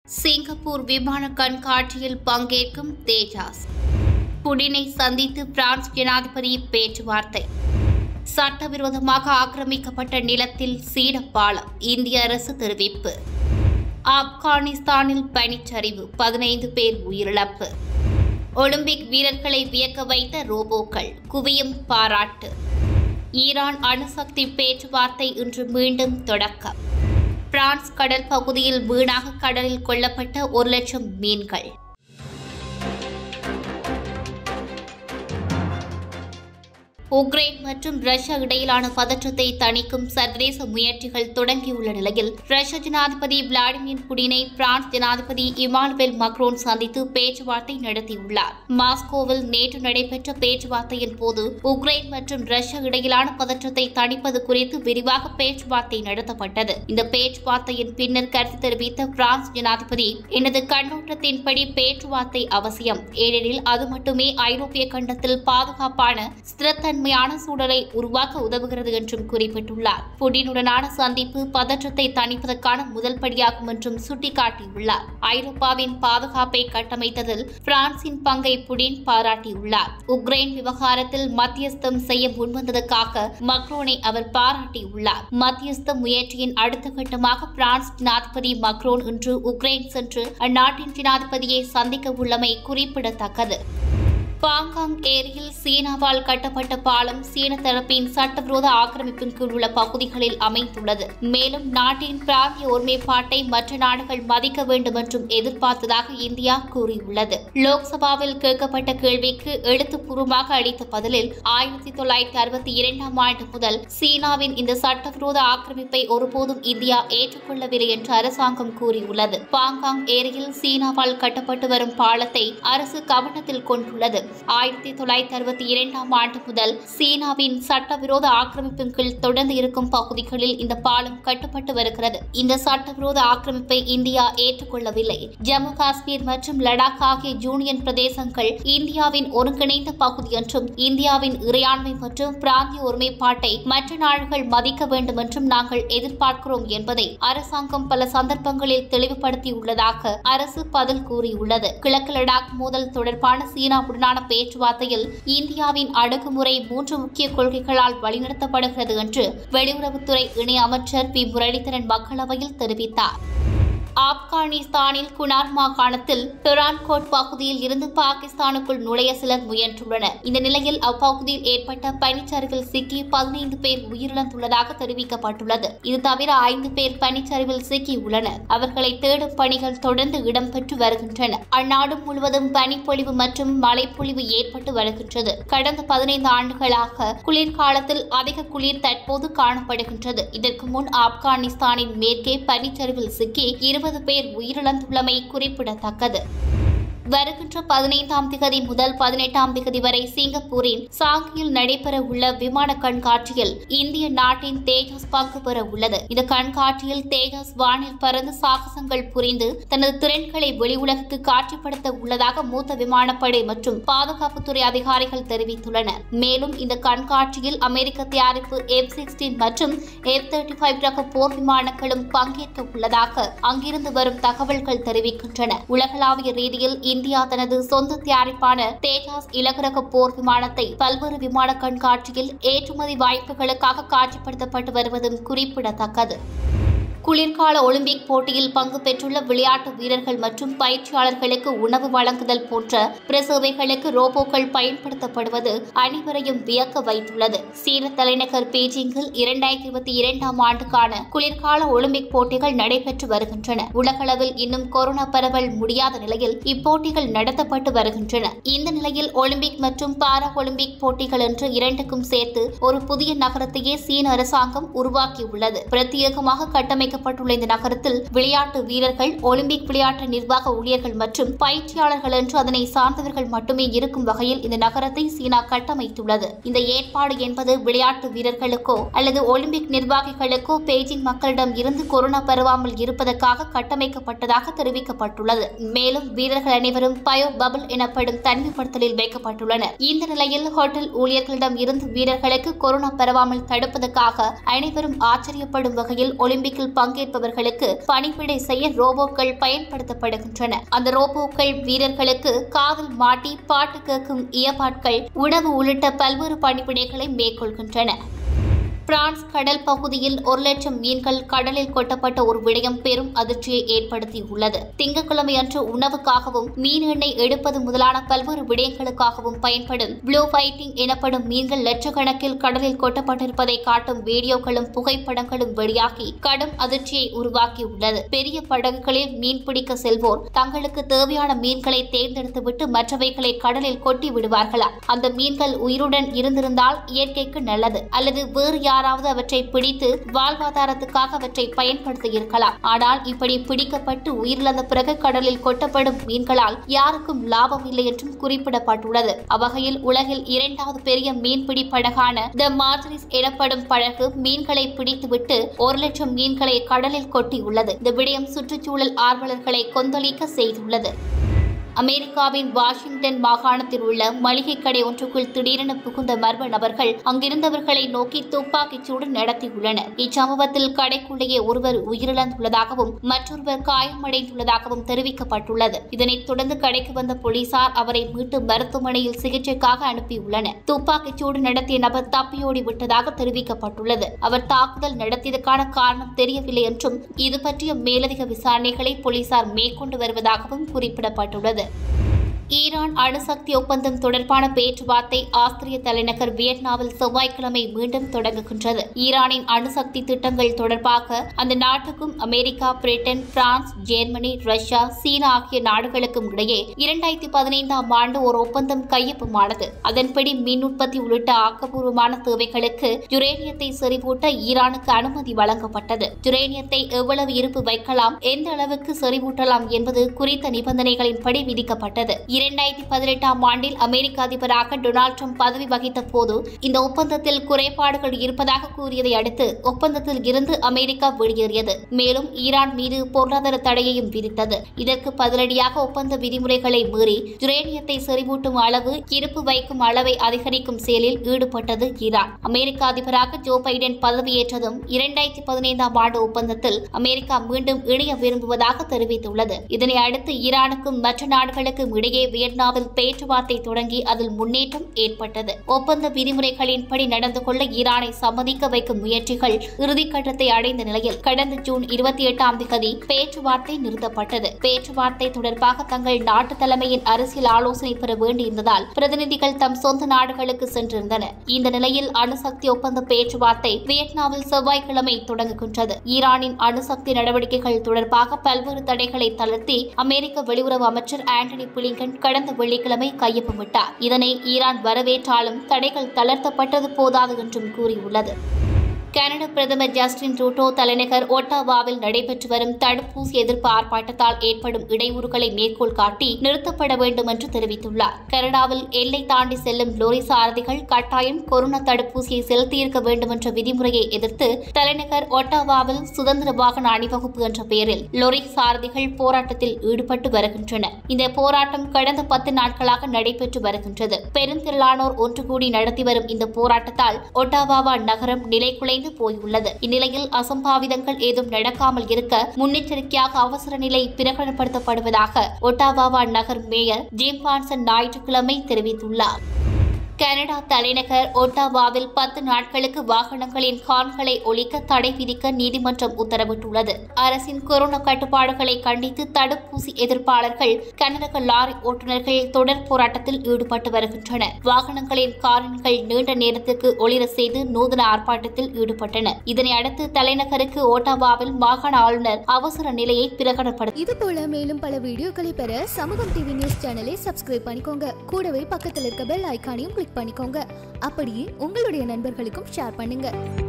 Singapore விமான கண்காட்சியில் பங்கேற்கும் தேஜாஸ் புடினை சந்தித்து பிரான்ஸ் ஜனாதிபதி பேச்சுவார்த்தை சட்டவிரோதமாக ஆக்கிரமிக்கப்பட்ட நிலத்தில் சீன பாலம் இந்திய அரசு தெரிவிப்பு ஆப்கானிஸ்தானில் பனிச்சரிவு பதினைந்து பேர் உயிரிழப்பு ஒலிம்பிக் வீரர்களை வியக்க வைத்த ரோபோக்கள் குவியும் பாராட்டு ஈரான் அணுசக்தி பேச்சுவார்த்தை இன்று மீண்டும் தொடக்கம் பிரான்ஸ் கடல் பகுதியில் வீணாக கடலில் கொல்லப்பட்ட ஒரு லட்சம் மீன்கள் உக்ரைன் மற்றும் ரஷ்யா இடையிலான பதற்றத்தை தணிக்கும் சர்வதேச முயற்சிகள் தொடங்கியுள்ள நிலையில் ரஷ்ய ஜனாதிபதி விளாடிமிர் புடினை பிரான்ஸ் ஜனாதிபதி இமானுவேல் மக்ரோன் சந்தித்து பேச்சுவார்த்தை நடத்தியுள்ளார் மாஸ்கோவில் நேற்று நடைபெற்ற பேச்சுவார்த்தையின் போது உக்ரைன் மற்றும் ரஷ்யா இடையிலான பதற்றத்தை தணிப்பது குறித்து விரிவாக பேச்சுவார்த்தை நடத்தப்பட்டது இந்த பேச்சுவார்த்தையின் பின்னர் கருத்து தெரிவித்த பிரான்ஸ் ஜனாதிபதி எனது கண்ணோட்டத்தின்படி பேச்சுவார்த்தை அவசியம் ஏனெனில் அது மட்டுமே ஐரோப்பிய கண்டத்தில் பாதுகாப்பான ஸ்திரத்தன்மை தன்மையான சூழலை உருவாக்க உதவுகிறது என்றும் குறிப்பிட்டுள்ளார் புடினுடனான சந்திப்பு பதற்றத்தை தணிப்பதற்கான முதல் படியாகும் என்றும் சுட்டிக்காட்டியுள்ளார் ஐரோப்பாவின் பாதுகாப்பை கட்டமைத்ததில் பிரான்சின் பங்கை புடின் பாராட்டியுள்ளார் உக்ரைன் விவகாரத்தில் மத்தியஸ்தம் செய்ய முன்வந்ததற்காக மக்ரோனை அவர் பாராட்டியுள்ளார் மத்தியஸ்த முயற்சியின் அடுத்த கட்டமாக பிரான்ஸ் ஜனாதிபதி மக்ரோன் இன்று உக்ரைன் சென்று அந்நாட்டின் ஜனாதிபதியை சந்திக்க உள்ளமை குறிப்பிடத்தக்கது பாங்காங் ஏரியில் சீனாவால் கட்டப்பட்ட பாலம் சீன தரப்பின் சட்டவிரோத ஆக்கிரமிப்பின் கீழ் உள்ள பகுதிகளில் அமைந்துள்ளது மேலும் நாட்டின் பிராந்திய ஒருமைப்பாட்டை மற்ற நாடுகள் மதிக்க வேண்டும் என்றும் எதிர்பார்த்ததாக இந்தியா கூறியுள்ளது லோக்சபாவில் கேட்கப்பட்ட கேள்விக்கு எழுத்துப்பூர்வமாக அளித்த பதிலில் ஆயிரத்தி தொள்ளாயிரத்தி அறுபத்தி இரண்டாம் ஆண்டு முதல் சீனாவின் இந்த சட்டவிரோத ஆக்கிரமிப்பை ஒருபோதும் இந்தியா ஏற்றுக்கொள்ளவில்லை என்று அரசாங்கம் கூறியுள்ளது பாங்காங் ஏரியில் சீனாவால் கட்டப்பட்டு வரும் பாலத்தை அரசு கவனத்தில் கொண்டுள்ளது ஆயிரத்தி தொள்ளாயிரத்தி அறுபத்தி இரண்டாம் ஆண்டு முதல் சீனாவின் சட்டவிரோத ஆக்கிரமிப்பின் கீழ் தொடர்ந்து இருக்கும் பகுதிகளில் இந்த பாலம் கட்டப்பட்டு வருகிறது இந்த சட்டவிரோத ஆக்கிரமிப்பை இந்தியா ஏற்றுக்கொள்ளவில்லை ஜம்மு காஷ்மீர் மற்றும் லடாக் ஆகிய யூனியன் பிரதேசங்கள் இந்தியாவின் ஒருங்கிணைந்த பகுதி என்றும் இந்தியாவின் இறையாண்மை மற்றும் பிராந்திய ஒருமைப்பாட்டை மற்ற நாடுகள் மதிக்க வேண்டும் என்றும் நாங்கள் எதிர்பார்க்கிறோம் என்பதை அரசாங்கம் பல சந்தர்ப்பங்களில் தெளிவுபடுத்தியுள்ளதாக அரசு பதில் கூறியுள்ளது கிழக்கு லடாக் மோதல் தொடர்பான சீனாவுடனான பேச்சுவார்த்தையில் இந்தியாவின் அணுகுமுறை மூன்று முக்கிய கொள்கைகளால் வழிநடத்தப்படுகிறது என்று வெளியுறவுத்துறை இணை அமைச்சர் பி முரளிதரன் மக்களவையில் தெரிவித்தார் ஆப்கானிஸ்தானில் குனார் மாகாணத்தில் டொரான்கோட் பகுதியில் இருந்து பாகிஸ்தானுக்குள் நுழைய சிலர் முயன்றுள்ளனர் இந்த நிலையில் அப்பகுதியில் ஏற்பட்ட பனிச்சரிவில் சிக்கி பதினைந்து பேர் உயிரிழந்துள்ளதாக தெரிவிக்கப்பட்டுள்ளது இது தவிர ஐந்து பேர் பனிச்சரிவில் சிக்கியுள்ளனர் அவர்களை தேடும் பணிகள் தொடர்ந்து இடம்பெற்று வருகின்றன அந்நாடு முழுவதும் பனிப்பொழிவு மற்றும் மழைப்பொழிவு ஏற்பட்டு வருகின்றது கடந்த பதினைந்து ஆண்டுகளாக குளிர்காலத்தில் அதிக குளிர் தற்போது காணப்படுகின்றது இதற்கு முன் ஆப்கானிஸ்தானின் மேற்கே பனிச்சரிவில் சிக்கி இருபது பேர் உயிரிழந்துள்ளமை குறிப்பிடத்தக்கது வருகின்ற பதினைந்தாம் திகதி முதல் பதினெட்டாம் திகதி வரை சிங்கப்பூரின் சாங்கியில் நடைபெற உள்ள விமான கண்காட்சியில் இந்திய நாட்டின் தேஜஸ் பங்கு பெற உள்ளது இந்த கண்காட்சியில் தேஜஸ் வானில் பறந்து சாகசங்கள் புரிந்து தனது திறன்களை வெளி உலகுக்கு காட்சிப்படுத்த உள்ளதாக மூத்த விமானப்படை மற்றும் பாதுகாப்புத்துறை அதிகாரிகள் தெரிவித்துள்ளனர் மேலும் இந்த கண்காட்சியில் அமெரிக்க தயாரிப்பு எஃப் சிக்ஸ்டீன் மற்றும் எஃப் தேர்ட்டி ஃபைவ் ரக போர் விமானங்களும் பங்கேற்க உள்ளதாக அங்கிருந்து வரும் தகவல்கள் தெரிவிக்கின்றன உலகளாவிய ரீதியில் இந்தியா தனது சொந்த தயாரிப்பான தேஜாஸ் இலகுரக போர் விமானத்தை பல்வேறு விமான கண்காட்சியில் ஏற்றுமதி வாய்ப்புகளுக்காக காட்சிப்படுத்தப்பட்டு வருவதும் குறிப்பிடத்தக்கது குளிர்கால ஒலிம்பிக் போட்டியில் பங்கு பெற்றுள்ள விளையாட்டு வீரர்கள் மற்றும் பயிற்சியாளர்களுக்கு உணவு வழங்குதல் போன்ற பிரசேவைகளுக்கு ரோபோக்கள் பயன்படுத்தப்படுவது அனைவரையும் வியக்க வைத்துள்ளது சீன தலைநகர் பீஜிங்கில் இரண்டாயிரத்தி இருபத்தி இரண்டாம் ஆண்டுக்கான குளிர்கால ஒலிம்பிக் போட்டிகள் நடைபெற்று வருகின்றன உலகளவில் இன்னும் கொரோனா பரவல் முடியாத நிலையில் இப்போட்டிகள் நடத்தப்பட்டு வருகின்றன இந்த நிலையில் ஒலிம்பிக் மற்றும் பாரா ஒலிம்பிக் போட்டிகள் என்று இரண்டுக்கும் சேர்த்து ஒரு புதிய நகரத்தையே சீன அரசாங்கம் உருவாக்கியுள்ளது பிரத்யேகமாக கட்டமைக்க அமைக்கப்பட்டுள்ள இந்த நகரத்தில் விளையாட்டு வீரர்கள் ஒலிம்பிக் விளையாட்டு நிர்வாக ஊழியர்கள் மற்றும் பயிற்சியாளர்கள் என்று அதனை சார்ந்தவர்கள் மட்டுமே இருக்கும் வகையில் இந்த நகரத்தை சீனா கட்டமைத்துள்ளது இந்த ஏற்பாடு என்பது விளையாட்டு வீரர்களுக்கோ அல்லது ஒலிம்பிக் நிர்வாகிகளுக்கோ பெய்ஜிங் மக்களிடம் இருந்து கொரோனா பரவாமல் இருப்பதற்காக கட்டமைக்கப்பட்டதாக தெரிவிக்கப்பட்டுள்ளது மேலும் வீரர்கள் அனைவரும் பயோ பபிள் எனப்படும் தனிமைப்படுத்தலில் வைக்கப்பட்டுள்ளனர் இந்த நிலையில் ஹோட்டல் ஊழியர்களிடம் இருந்து வீரர்களுக்கு கொரோனா பரவாமல் தடுப்பதற்காக அனைவரும் ஆச்சரியப்படும் வகையில் ஒலிம்பிக்கில் பங்கேற்பவர்களுக்கு பணிவிடை செய்ய ரோபோக்கள் பயன்படுத்தப்படுகின்றன அந்த ரோபோக்கள் வீரர்களுக்கு காதில் மாட்டி பாட்டு கேட்கும் இயப்பாட்கள் உணவு உள்ளிட்ட பல்வேறு பணிவிடைகளை மேற்கொள்கின்றன பிரான்ஸ் கடல் பகுதியில் ஒரு லட்சம் மீன்கள் கடலில் கொட்டப்பட்ட ஒரு விடயம் பெரும் அதிர்ச்சியை ஏற்படுத்தியுள்ளது திங்கட்கிழமை அன்று உணவுக்காகவும் மீன் எண்ணெய் எடுப்பது முதலான பல்வேறு விடயங்களுக்காகவும் பயன்படும் ப்ளூ ஃபைட்டிங் எனப்படும் மீன்கள் லட்சக்கணக்கில் கடலில் கொட்டப்பட்டிருப்பதை காட்டும் வீடியோக்களும் புகைப்படங்களும் வெளியாகி கடும் அதிர்ச்சியை உருவாக்கியுள்ளது பெரிய படகுகளில் மீன் பிடிக்க செல்வோர் தங்களுக்கு தேவையான மீன்களை தேர்ந்தெடுத்துவிட்டு மற்றவைகளை கடலில் கொட்டி விடுவார்களா அந்த மீன்கள் உயிருடன் இருந்திருந்தால் இயற்கைக்கு நல்லது அல்லது வேறு யாராவது அவற்றை பிடித்து வாழ்வாதாரத்துக்காக அவற்றை பயன்படுத்தி இருக்கலாம் ஆனால் இப்படி பிடிக்கப்பட்டு உயிரிழந்த பிறகு கடலில் கொட்டப்படும் மீன்களால் யாருக்கும் லாபம் இல்லை என்றும் குறிப்பிடப்பட்டுள்ளது அவ்வகையில் உலகில் இரண்டாவது பெரிய மீன்பிடி படகான த மார்ஜரிஸ் எனப்படும் படகு மீன்களை பிடித்துவிட்டு ஒரு லட்சம் மீன்களை கடலில் கொட்டியுள்ளது இந்த விடயம் சுற்றுச்சூழல் ஆர்வலர்களை கொந்தளிக்க செய்துள்ளது அமெரிக்காவின் வாஷிங்டன் மாகாணத்தில் உள்ள மளிகை கடை ஒன்றுக்குள் திடீரென புகுந்த மர்ம நபர்கள் அங்கிருந்தவர்களை நோக்கி துப்பாக்கிச் சூடு நடத்தியுள்ளனர் இச்சம்பவத்தில் கடைக்குள்ளேயே ஒருவர் உயிரிழந்துள்ளதாகவும் மற்றொருவர் காயமடைந்துள்ளதாகவும் தெரிவிக்கப்பட்டுள்ளது இதனைத் தொடர்ந்து கடைக்கு வந்த போலீசார் அவரை மீட்டு மருத்துவமனையில் சிகிச்சைக்காக அனுப்பியுள்ளனர் துப்பாக்கிச் சூடு நடத்திய நபர் தப்பியோடி விட்டதாக தெரிவிக்கப்பட்டுள்ளது அவர் தாக்குதல் நடத்தியதற்கான காரணம் தெரியவில்லை என்றும் இது பற்றிய மேலதிக விசாரணைகளை போலீசார் மேற்கொண்டு வருவதாகவும் குறிப்பிடப்பட்டுள்ளது ஈரான் அணுசக்தி ஒப்பந்தம் தொடர்பான பேச்சுவார்த்தை ஆஸ்திரிய தலைநகர் வியட்நாமில் செவ்வாய்க்கிழமை மீண்டும் தொடங்குகின்றது ஈரானின் அணுசக்தி திட்டங்கள் தொடர்பாக அந்த நாட்டுக்கும் America Britain France Germany Russia சீனா ஆகிய நாடுகளுக்கும் இடையே இரண்டாயிரத்தி பதினைந்தாம் ஆண்டு ஒரு ஒப்பந்தம் கையொப்பமானது அதன்படி மின் உற்பத்தி உள்ளிட்ட ஆக்கப்பூர்வமான தேவைகளுக்கு யுரேனியத்தை செறிவூட்ட ஈரானுக்கு அனுமதி வழங்கப்பட்டது யுரேனியத்தை எவ்வளவு இருப்பு வைக்கலாம் எந்த அளவுக்கு செறிவூட்டலாம் என்பது குறித்த நிபந்தனைகளின்படி விதிக்கப்பட்டது இரண்டாயிரத்தி பதினெட்டாம் ஆண்டில் அமெரிக்க அதிபராக டொனால்ட் ட்ரம்ப் பதவி வகித்த போது இந்த ஒப்பந்தத்தில் குறைபாடுகள் இருப்பதாக கூறியதை அடுத்து ஒப்பந்தத்தில் இருந்து அமெரிக்கா வெளியேறியது மேலும் ஈரான் மீது பொருளாதார தடையையும் விதித்தது இதற்கு பதிலடியாக ஒப்பந்த விதிமுறைகளை மீறி யுரேனியத்தை செறிவூட்டும் அளவு இருப்பு வைக்கும் அளவை அதிகரிக்கும் செயலில் ஈடுபட்டது ஈரான் அமெரிக்க அதிபராக ஜோ பைடன் பதவியேற்றதும் இரண்டாயிரத்தி பதினைந்தாம் ஆண்டு ஒப்பந்தத்தில் அமெரிக்கா மீண்டும் இணைய விரும்புவதாக தெரிவித்துள்ளது இதனை அடுத்து ஈரானுக்கும் மற்ற நாடுகளுக்கும் இடையே வியட்நாமில் பேச்சுவார்த்தை தொடங்கி அதில் முன்னேற்றம் ஏற்பட்டது ஒப்பந்த விதிமுறைகளின்படி நடந்து கொள்ள ஈரானை சம்மதிக்க வைக்கும் முயற்சிகள் இறுதிக்கட்டத்தை அடைந்த நிலையில் கடந்த ஜூன் இருபத்தி எட்டாம் தேதி பேச்சுவார்த்தை நிறுத்தப்பட்டது பேச்சுவார்த்தை தொடர்பாக தங்கள் நாட்டு தலைமையின் அரசியல் ஆலோசனை பெற வேண்டியிருந்ததால் பிரதிநிதிகள் தம் சொந்த நாடுகளுக்கு சென்றிருந்தனர் இந்த நிலையில் அணுசக்தி ஒப்பந்த பேச்சுவார்த்தை வியட்நாமில் செவ்வாய்க்கிழமை தொடங்குகின்றது ஈரானின் அணுசக்தி நடவடிக்கைகள் தொடர்பாக பல்வேறு தடைகளை தளர்த்தி அமெரிக்க வெளியுறவு அமைச்சர் ஆண்டனி பிளிங்கன் கடந்த வெள்ளிக்கிழமை கையொப்பமிட்டார் இதனை ஈரான் வரவேற்றாலும் தடைகள் தளர்த்தப்பட்டது போதாது என்றும் கூறியுள்ளது கனடா பிரதமர் ஜஸ்டின் ட்ரூடோ தலைநகர் ஒட்டாவாவில் நடைபெற்று வரும் தடுப்பூசி எதிர்ப்பு ஆர்ப்பாட்டத்தால் ஏற்படும் இடையூறுகளை மேற்கோள் காட்டி நிறுத்தப்பட வேண்டும் என்று தெரிவித்துள்ளார் கனடாவில் எல்லை தாண்டி செல்லும் லோரி சாரதிகள் கட்டாயம் கொரோனா தடுப்பூசியை செலுத்தியிருக்க வேண்டும் என்ற விதிமுறையை எதிர்த்து தலைநகர் ஒட்டாவாவில் சுதந்திர வாகன அணிவகுப்பு என்ற பெயரில் லொரி சாரதிகள் போராட்டத்தில் ஈடுபட்டு வருகின்றனர் இந்த போராட்டம் கடந்த பத்து நாட்களாக நடைபெற்று வருகின்றது பெருந்திரளானோர் ஒன்று கூடி நடத்தி வரும் இந்த போராட்டத்தால் ஒட்டாவாவா நகரம் நிலைகுலைந்து போயுள்ளது இந்நிலையில் அசம்பாவிதங்கள் ஏதும் நடக்காமல் இருக்க முன்னெச்சரிக்கையாக அவசர நிலை பிரகடனப்படுத்தப்படுவதாக ஒட்டாவாவா நகர் மேயர் ஜிம் பான்சன் ஞாயிற்றுக்கிழமை தெரிவித்துள்ளார் கனடா தலைநகர் ஒட்டாவாவில் பத்து நாட்களுக்கு வாகனங்களின் ஹார்ன்களை ஒழிக்க தடை விதிக்க நீதிமன்றம் உத்தரவிட்டுள்ளது அரசின் கொரோனா கட்டுப்பாடுகளை கண்டித்து தடுப்பூசி எதிர்ப்பாளர்கள் கனரக லாரி ஓட்டுநர்கள் தொடர் போராட்டத்தில் ஈடுபட்டு வருகின்றனர் வாகனங்களின் காரன்கள் நீண்ட நேரத்துக்கு ஒளிர செய்து நூதன ஆர்ப்பாட்டத்தில் ஈடுபட்டனர் இதனை அடுத்து தலைநகருக்கு ஓட்டாவாவில் மாகாண ஆளுநர் அவசர நிலையை பிரகடனப்படுத்தினார் இது போல மேலும் பல வீடியோக்களை பெற சமூகம் டிவி நியூஸ் சேனலை சப்ஸ்கிரைப் பண்ணிக்கோங்க கூடவே பக்கத்தில் இருக்க பெல் ஐகானையும் கிளிக் பண்ணிக்கோங்க அப்படியே உங்களுடைய நண்பர்களுக்கும் ஷேர் பண்ணுங்க